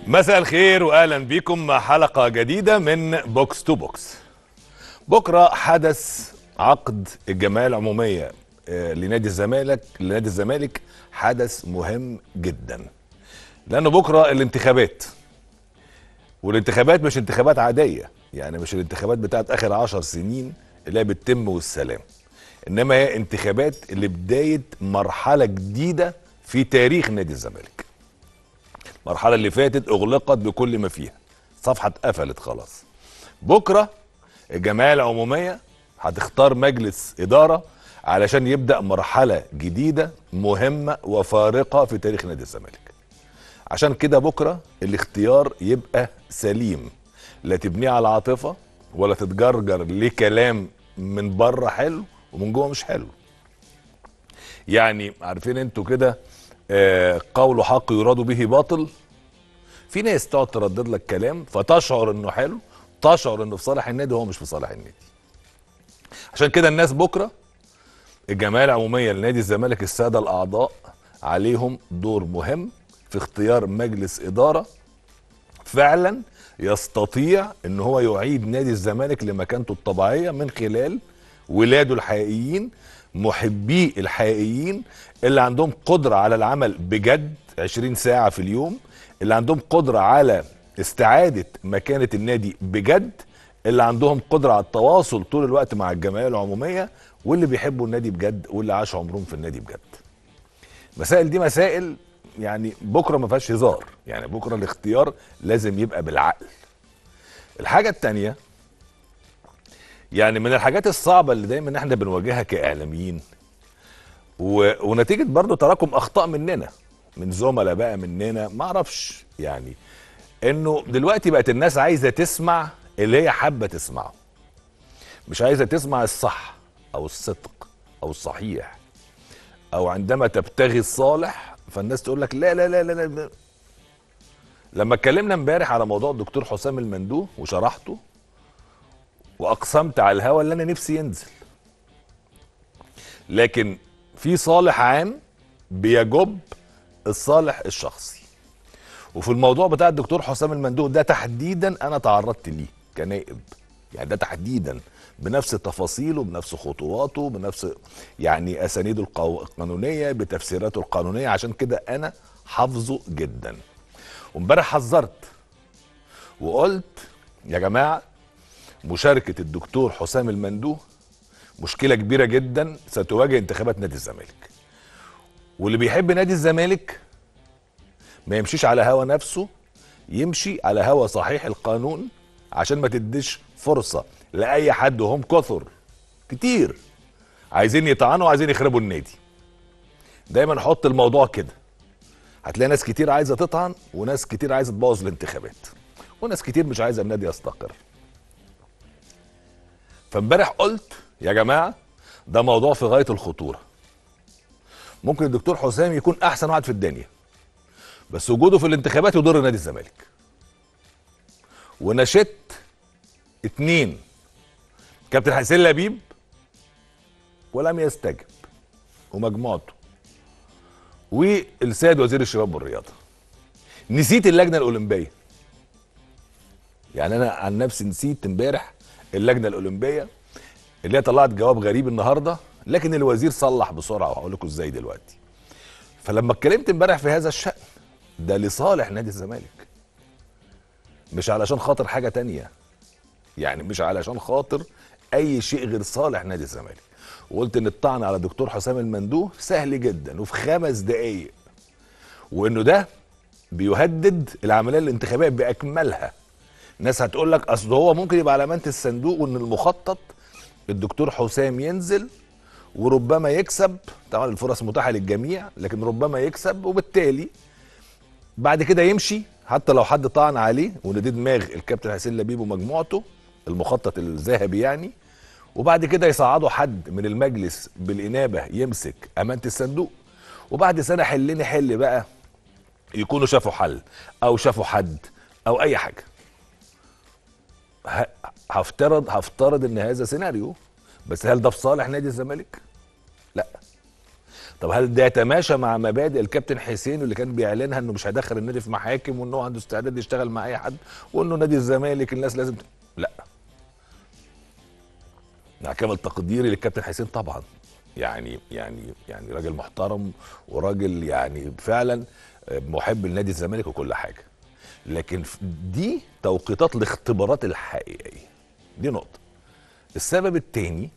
مساء الخير واهلا بكم مع حلقه جديده من بوكس تو بوكس بكره حدث عقد الجمعيه العموميه آه، لنادي الزمالك لنادي الزمالك حدث مهم جدا لانه بكره الانتخابات والانتخابات مش انتخابات عاديه يعني مش الانتخابات بتاعت اخر عشر سنين اللي هي بتتم والسلام انما هي انتخابات لبدايه مرحله جديده في تاريخ نادي الزمالك المرحله اللي فاتت اغلقت بكل ما فيها صفحه اتقفلت خلاص بكره الجمعيه العموميه هتختار مجلس اداره علشان يبدا مرحله جديده مهمه وفارقه في تاريخ نادي الزمالك عشان كده بكره الاختيار يبقى سليم لا تبنيه على عاطفه ولا تتجرجر لكلام من بره حلو ومن جوه مش حلو يعني عارفين انتوا كده آه، قول حق يراد به باطل في ناس تقعد تردد لك كلام فتشعر انه حلو تشعر انه في صالح النادي وهو مش في صالح النادي عشان كده الناس بكره الجمعيه العموميه لنادي الزمالك الساده الاعضاء عليهم دور مهم في اختيار مجلس اداره فعلا يستطيع ان هو يعيد نادي الزمالك لمكانته الطبيعيه من خلال ولاده الحقيقيين محبيه الحقيقيين اللي عندهم قدره على العمل بجد 20 ساعه في اليوم اللي عندهم قدره على استعاده مكانه النادي بجد اللي عندهم قدره على التواصل طول الوقت مع الجمعيه العموميه واللي بيحبوا النادي بجد واللي عاشوا عمرهم في النادي بجد مسائل دي مسائل يعني بكره ما فيهاش هزار يعني بكره الاختيار لازم يبقى بالعقل الحاجه التانية يعني من الحاجات الصعبه اللي دايما احنا بنواجهها كاعلاميين و... ونتيجه برضو تراكم اخطاء مننا من زملاء بقى مننا ما اعرفش يعني انه دلوقتي بقت الناس عايزه تسمع اللي هي حابه تسمعه مش عايزه تسمع الصح او الصدق او الصحيح او عندما تبتغي الصالح فالناس تقول لك لا لا لا لا, لا. لما اتكلمنا امبارح على موضوع الدكتور حسام المندوه وشرحته واقسمت على الهوا اللي انا نفسي ينزل لكن في صالح عام بيجب الصالح الشخصي وفي الموضوع بتاع الدكتور حسام المندوه ده تحديدا انا تعرضت ليه كنائب يعني ده تحديدا بنفس تفاصيله بنفس خطواته بنفس يعني اسانيده القو- القانونيه بتفسيراته القانونيه عشان كده انا حافظه جدا وامبارح حذرت وقلت يا جماعه مشاركه الدكتور حسام المندوه مشكله كبيره جدا ستواجه انتخابات نادي الزمالك واللي بيحب نادي الزمالك ما يمشيش على هوا نفسه يمشي على هوا صحيح القانون عشان ما تديش فرصه لاي حد وهم كثر كتير عايزين يطعنوا وعايزين يخربوا النادي دايما حط الموضوع كده هتلاقي ناس كتير عايزه تطعن وناس كتير عايزه تبوظ الانتخابات وناس كتير مش عايزه النادي يستقر فامبارح قلت يا جماعه ده موضوع في غايه الخطوره ممكن الدكتور حسام يكون احسن واحد في الدنيا بس وجوده في الانتخابات يضر نادي الزمالك ونشدت اتنين كابتن حسين لبيب ولم يستجب ومجموعته والسيد وزير الشباب والرياضه نسيت اللجنه الاولمبيه يعني انا عن نفسي نسيت امبارح اللجنه الاولمبيه اللي هي طلعت جواب غريب النهارده لكن الوزير صلح بسرعه وهقول لكم ازاي دلوقتي فلما اتكلمت امبارح في هذا الشان ده لصالح نادي الزمالك مش علشان خاطر حاجه تانية يعني مش علشان خاطر اي شيء غير صالح نادي الزمالك وقلت ان الطعن على دكتور حسام المندوه سهل جدا وفي خمس دقايق وانه ده بيهدد العمليه الانتخابيه باكملها ناس هتقول لك اصل هو ممكن يبقى على امانه الصندوق وان المخطط الدكتور حسام ينزل وربما يكسب طبعا الفرص متاحه للجميع لكن ربما يكسب وبالتالي بعد كده يمشي حتى لو حد طعن عليه وان دي دماغ الكابتن حسين لبيب ومجموعته المخطط الذهبي يعني وبعد كده يصعدوا حد من المجلس بالانابه يمسك امانه الصندوق وبعد سنه حلني حل بقى يكونوا شافوا حل او شافوا حد او اي حاجه ه- هفترض هفترض ان هذا سيناريو بس هل ده في صالح نادي الزمالك لا طب هل ده يتماشى مع مبادئ الكابتن حسين اللي كان بيعلنها انه مش هيدخل النادي في محاكم وانه عنده استعداد يشتغل مع اي حد وانه نادي الزمالك الناس لازم ت... لا مع كامل تقديري للكابتن حسين طبعا يعني يعني يعني راجل محترم وراجل يعني فعلا محب لنادي الزمالك وكل حاجه لكن دي توقيتات الاختبارات الحقيقيه دي نقطه السبب الثاني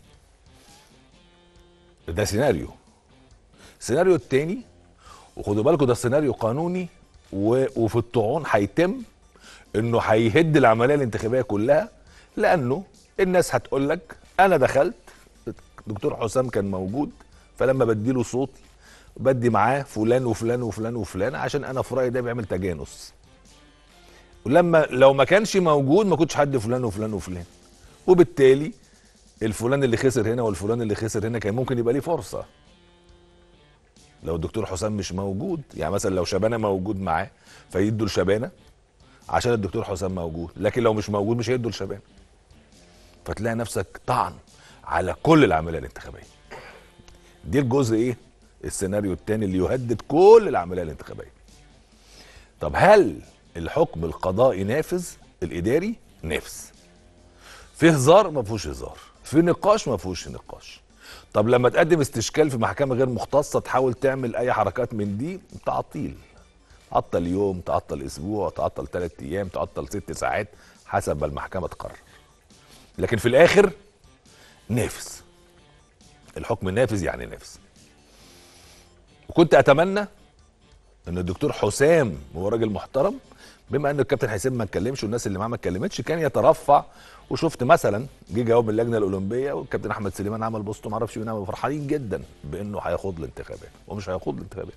ده سيناريو السيناريو الثاني وخدوا بالكم ده سيناريو قانوني و... وفي الطعون هيتم انه هيهد العمليه الانتخابيه كلها لانه الناس هتقول لك انا دخلت دكتور حسام كان موجود فلما بديله صوتي بدي معاه فلان وفلان وفلان وفلان عشان انا في رايي ده بيعمل تجانس ولما لو ما كانش موجود ما كنتش حد فلان وفلان وفلان وبالتالي الفلان اللي خسر هنا والفلان اللي خسر هنا كان ممكن يبقى ليه فرصه لو الدكتور حسام مش موجود يعني مثلا لو شبانه موجود معاه فيدوا لشبانه عشان الدكتور حسام موجود لكن لو مش موجود مش هيدوا لشبانه فتلاقي نفسك طعن على كل العمليه الانتخابيه دي الجزء ايه السيناريو الثاني اللي يهدد كل العمليه الانتخابيه طب هل الحكم القضائي نافذ الاداري نافذ في هزار ما فيهوش هزار في نقاش ما فيهوش نقاش طب لما تقدم استشكال في محكمه غير مختصه تحاول تعمل اي حركات من دي تعطيل تعطل يوم تعطل اسبوع تعطل ثلاث ايام تعطل ست ساعات حسب ما المحكمه تقرر لكن في الاخر نافذ الحكم نافذ يعني نافذ وكنت اتمنى ان الدكتور حسام هو راجل محترم بما ان الكابتن حسين ما اتكلمش والناس اللي معاه ما اتكلمتش كان يترفع وشفت مثلا جه جواب من اللجنه الاولمبيه والكابتن احمد سليمان عمل بوست ما اعرفش مين فرحانين جدا بانه هيخوض الانتخابات ومش هيخوض الانتخابات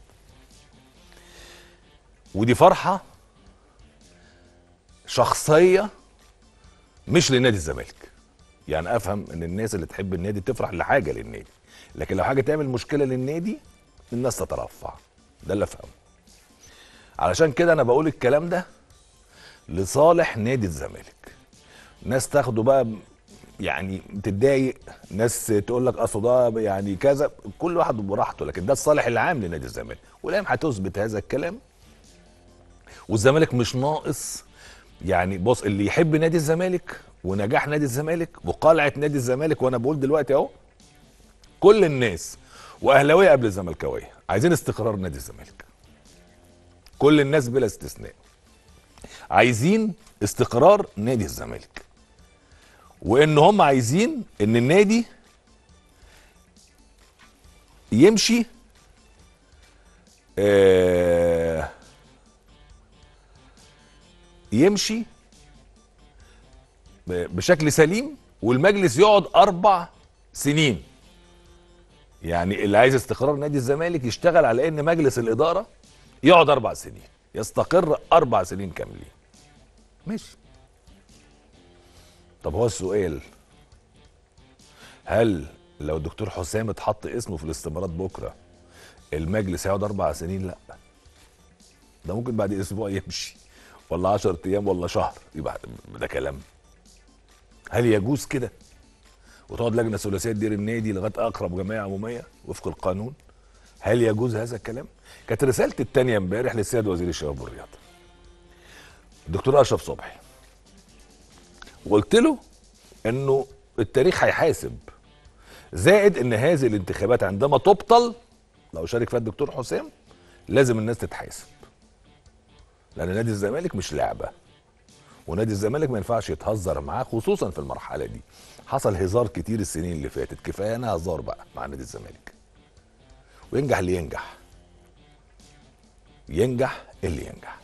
ودي فرحه شخصيه مش لنادي الزمالك يعني افهم ان الناس اللي تحب النادي تفرح لحاجه للنادي لكن لو حاجه تعمل مشكله للنادي الناس تترفع ده اللي افهمه علشان كده انا بقول الكلام ده لصالح نادي الزمالك ناس تاخده بقى يعني تتضايق ناس تقول لك اصل ده يعني كذا كل واحد براحته لكن ده الصالح العام لنادي الزمالك والايام هتثبت هذا الكلام والزمالك مش ناقص يعني بص اللي يحب نادي الزمالك ونجاح نادي الزمالك وقلعه نادي الزمالك وانا بقول دلوقتي اهو كل الناس واهلاويه قبل الزملكاويه عايزين استقرار نادي الزمالك كل الناس بلا استثناء عايزين استقرار نادي الزمالك وان هم عايزين ان النادي يمشي آه يمشي بشكل سليم والمجلس يقعد اربع سنين يعني اللي عايز استقرار نادي الزمالك يشتغل على ان مجلس الاداره يقعد اربع سنين يستقر اربع سنين كاملين ماشي طب هو السؤال هل لو الدكتور حسام اتحط اسمه في الاستمارات بكره المجلس هيقعد اربع سنين لا ده ممكن بعد اسبوع يمشي ولا 10 ايام ولا شهر يبقى ده كلام هل يجوز كده وتقعد لجنه ثلاثيه تدير النادي لغايه اقرب جمعيه عموميه وفق القانون هل يجوز هذا الكلام كانت رسالتي الثانيه امبارح للسيد وزير الشباب والرياضه الدكتور اشرف صبحي وقلت له انه التاريخ هيحاسب زائد ان هذه الانتخابات عندما تبطل لو شارك فيها الدكتور حسام لازم الناس تتحاسب لان نادي الزمالك مش لعبه ونادي الزمالك ما ينفعش يتهزر معاه خصوصا في المرحله دي حصل هزار كتير السنين اللي فاتت كفايه انا هزار بقى مع نادي الزمالك وينجح اللي ينجح ينجح اللي ينجح